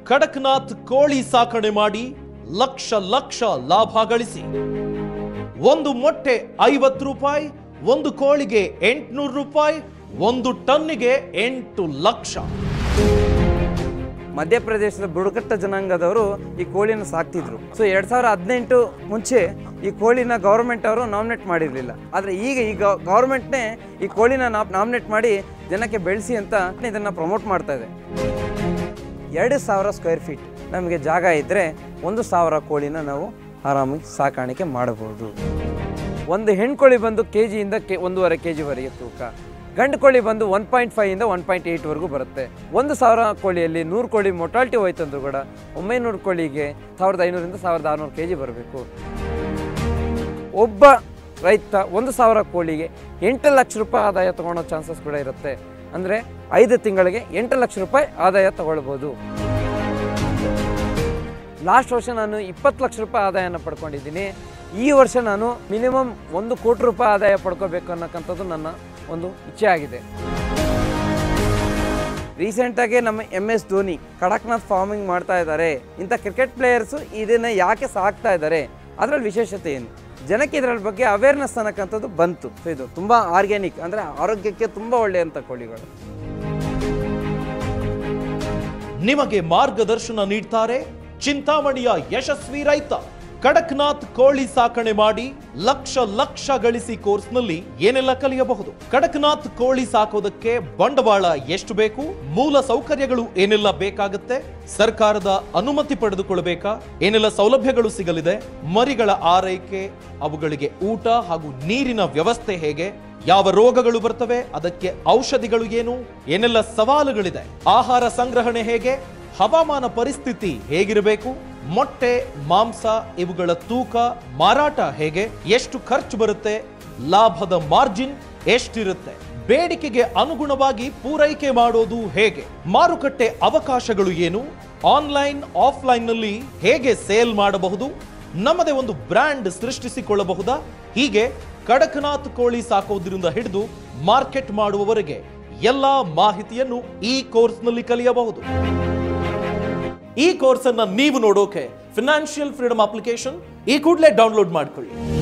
ಕಡಕ್ನಾಥ್ ಕೋಳಿ ಸಾಕಣೆ ಮಾಡಿ ಲಕ್ಷ ಲಕ್ಷ ಲಾಭ ಗಳಿಸಿ ಒಂದು ಮೊಟ್ಟೆ ಐವತ್ತು ರೂಪಾಯಿ ಒಂದು ಕೋಳಿಗೆ ಎಂಟುನೂರು ರೂಪಾಯಿ ಒಂದು ಟನ್ನಿಗೆ ಎಂಟು ಲಕ್ಷ ಮಧ್ಯಪ್ರದೇಶದ ಬುಡಕಟ್ಟ ಜನಾಂಗದವರು ಈ ಕೋಳಿನ ಸಾಕ್ತಿದ್ರು ಸೊ ಎರಡ್ ಸಾವಿರದ ಹದಿನೆಂಟು ಮುಂಚೆ ಈ ಕೋಳಿನ ಗೌರ್ಮೆಂಟ್ ಅವರು ನಾಮಿನೇಟ್ ಮಾಡಿರಲಿಲ್ಲ ಆದರೆ ಈಗ ಈಗ ಗೌರ್ಮೆಂಟ್ನೇ ಈ ಕೋಳಿನ ನಾಮಿನೇಟ್ ಮಾಡಿ ಜನಕ್ಕೆ ಬೆಳೆಸಿ ಅಂತ ಇದನ್ನು ಪ್ರಮೋಟ್ ಮಾಡ್ತಾ ಇದೆ ಎರಡು ಸಾವಿರ ಸ್ಕ್ವೇರ್ ಫೀಟ್ ನಮಗೆ ಜಾಗ ಇದ್ದರೆ ಒಂದು ಸಾವಿರ ಕೋಳಿನ ನಾವು ಆರಾಮಾಗಿ ಸಾಕಾಣಿಕೆ ಮಾಡಬಹುದು ಒಂದು ಹೆಣ್ಕೋಳಿ ಬಂದು ಕೆ ಜಿಯಿಂದ ಕೆ ಒಂದೂವರೆ ಕೆ ಜಿವರೆಗೆ ತೂಕ ಗಂಡು ಕೋಳಿ ಬಂದು ಒನ್ ಪಾಯಿಂಟ್ ಫೈವಿಂದ ಒನ್ ಪಾಯಿಂಟ್ ಏಯ್ಟ್ವರೆಗೂ ಬರುತ್ತೆ ಒಂದು ಸಾವಿರ ಕೋಳಿಯಲ್ಲಿ ನೂರು ಕೋಳಿ ಮೊಟಾಲಿಟಿ ಹೋಯ್ತು ಅಂದ್ರೂ ಕೂಡ ಒಂಬೈನೂರು ಕೋಳಿಗೆ ಸಾವಿರದ ಐನೂರಿಂದ ಸಾವಿರದ ಆರುನೂರು ಕೆ ಜಿ ಬರಬೇಕು ಒಬ್ಬ ರೈತ ಒಂದು ಸಾವಿರ ಕೋಳಿಗೆ ಎಂಟು ಲಕ್ಷ ರೂಪಾಯಿ ಆದಾಯ ತಗೊಳ್ಳೋ ಚಾನ್ಸಸ್ ಕೂಡ ಇರುತ್ತೆ ಅಂದರೆ ಐದು ತಿಂಗಳಿಗೆ ಎಂಟು ಲಕ್ಷ ರೂಪಾಯಿ ಆದಾಯ ತಗೊಳ್ಬೋದು ಲಾಸ್ಟ್ ವರ್ಷ ನಾನು ಇಪ್ಪತ್ತು ಲಕ್ಷ ರೂಪಾಯಿ ಆದಾಯನ ಪಡ್ಕೊಂಡಿದ್ದೀನಿ ಈ ವರ್ಷ ನಾನು ಮಿನಿಮಮ್ ಒಂದು ಕೋಟಿ ರೂಪಾಯಿ ಆದಾಯ ಪಡ್ಕೋಬೇಕು ಅನ್ನೋಕ್ಕಂಥದ್ದು ನನ್ನ ಒಂದು ಇಚ್ಛೆ ಆಗಿದೆ ರೀಸೆಂಟಾಗಿ ನಮ್ಮ M S Dhoni Kadaknath farming ಮಾಡ್ತಾ ಇದ್ದಾರೆ ಇಂಥ ಕ್ರಿಕೆಟ್ ಪ್ಲೇಯರ್ಸು ಇದನ್ನು ಯಾಕೆ ಸಾಕ್ತಾ ಇದ್ದಾರೆ ಅದರಲ್ಲಿ ವಿಶೇಷತೆ ಏನು ಜನಕ್ಕೆ ಇದರ ಬಗ್ಗೆ ಅವೇರ್ನೆಸ್ ಅನ್ನೋಕ್ಕಂಥದ್ದು ಬಂತು ಸೊ ಇದು ತುಂಬ ಆರ್ಗ್ಯಾನಿಕ್ ಅಂದರೆ ಆರೋಗ್ಯಕ್ಕೆ ತುಂಬ ಒಳ್ಳೆಯಂಥ ಕೋಳಿಗಳು ನಿಮಗೆ ಮಾರ್ಗದರ್ಶನ ನೀಡ್ತಾರೆ ಚಿಂತಾಮಣಿಯ ಯಶಸ್ವಿ ರೈತ ಕಡಕ್ನಾಥ್ ಕೋಳಿ ಸಾಕಣೆ ಮಾಡಿ ಲಕ್ಷ ಲಕ್ಷ ಗಳಿಸಿ ಕೋರ್ಸ್ನಲ್ಲಿ ಏನೆಲ್ಲ ಕಲಿಯಬಹುದು ಕಡಕ್ನಾಥ್ ಕೋಳಿ ಸಾಕೋದಕ್ಕೆ ಬಂಡವಾಳ ಎಷ್ಟು ಬೇಕು ಮೂಲ ಸೌಕರ್ಯಗಳು ಏನೆಲ್ಲ ಬೇಕಾಗುತ್ತೆ ಸರ್ಕಾರದ ಅನುಮತಿ ಪಡೆದುಕೊಳ್ಳಬೇಕಾ ಏನೆಲ್ಲ ಸೌಲಭ್ಯಗಳು ಸಿಗಲಿದೆ ಮರಿಗಳ ಆರೈಕೆ ಅವುಗಳಿಗೆ ಊಟ ಹಾಗೂ ನೀರಿನ ವ್ಯವಸ್ಥೆ ಹೇಗೆ ಯಾವ ರೋಗಗಳು ಬರ್ತವೆ ಅದಕ್ಕೆ ಔಷಧಿಗಳು ಏನು ಏನೆಲ್ಲ ಸವಾಲುಗಳಿದೆ ಆಹಾರ ಸಂಗ್ರಹಣೆ ಹೇಗೆ ಹವಾಮಾನ ಪರಿಸ್ಥಿತಿ ಹೇಗಿರಬೇಕು ಮೊಟ್ಟೆ ಮಾಂಸ ಇವುಗಳ ತೂಕ ಮಾರಾಟ ಹೇಗೆ ಎಷ್ಟು ಖರ್ಚು ಬರುತ್ತೆ ಲಾಭದ ಮಾರ್ಜಿನ್ ಎಷ್ಟಿರುತ್ತೆ ಬೇಡಿಕೆಗೆ ಅನುಗುಣವಾಗಿ ಪೂರೈಕೆ ಮಾಡೋದು ಹೇಗೆ ಮಾರುಕಟ್ಟೆ ಅವಕಾಶಗಳು ಏನು ಆನ್ಲೈನ್ ಆಫ್ಲೈನ್ ನಲ್ಲಿ ಹೇಗೆ ಸೇಲ್ ಮಾಡಬಹುದು ನಮ್ಮದೇ ಒಂದು ಬ್ರ್ಯಾಂಡ್ ಸೃಷ್ಟಿಸಿಕೊಳ್ಳಬಹುದಾ ಹೀಗೆ ಕಡಕನಾಥ್ ಕೋಳಿ ಸಾಕೋದ್ರಿಂದ ಹಿಡಿದು ಮಾರ್ಕೆಟ್ ಮಾಡುವವರೆಗೆ ಎಲ್ಲಾ ಮಾಹಿತಿಯನ್ನು ಈ ಕೋರ್ಸ್ನಲ್ಲಿ ಕಲಿಯಬಹುದು ಈ ಕೋರ್ಸ್ ಅನ್ನ ನೀವು ನೋಡೋಕೆ ಫಿನಾನ್ಷಿಯಲ್ ಫ್ರೀಡಮ್ ಅಪ್ಲಿಕೇಶನ್ ಈ ಕೂಡಲೇ ಡೌನ್ಲೋಡ್ ಮಾಡ್ಕೊಳ್ಳಿ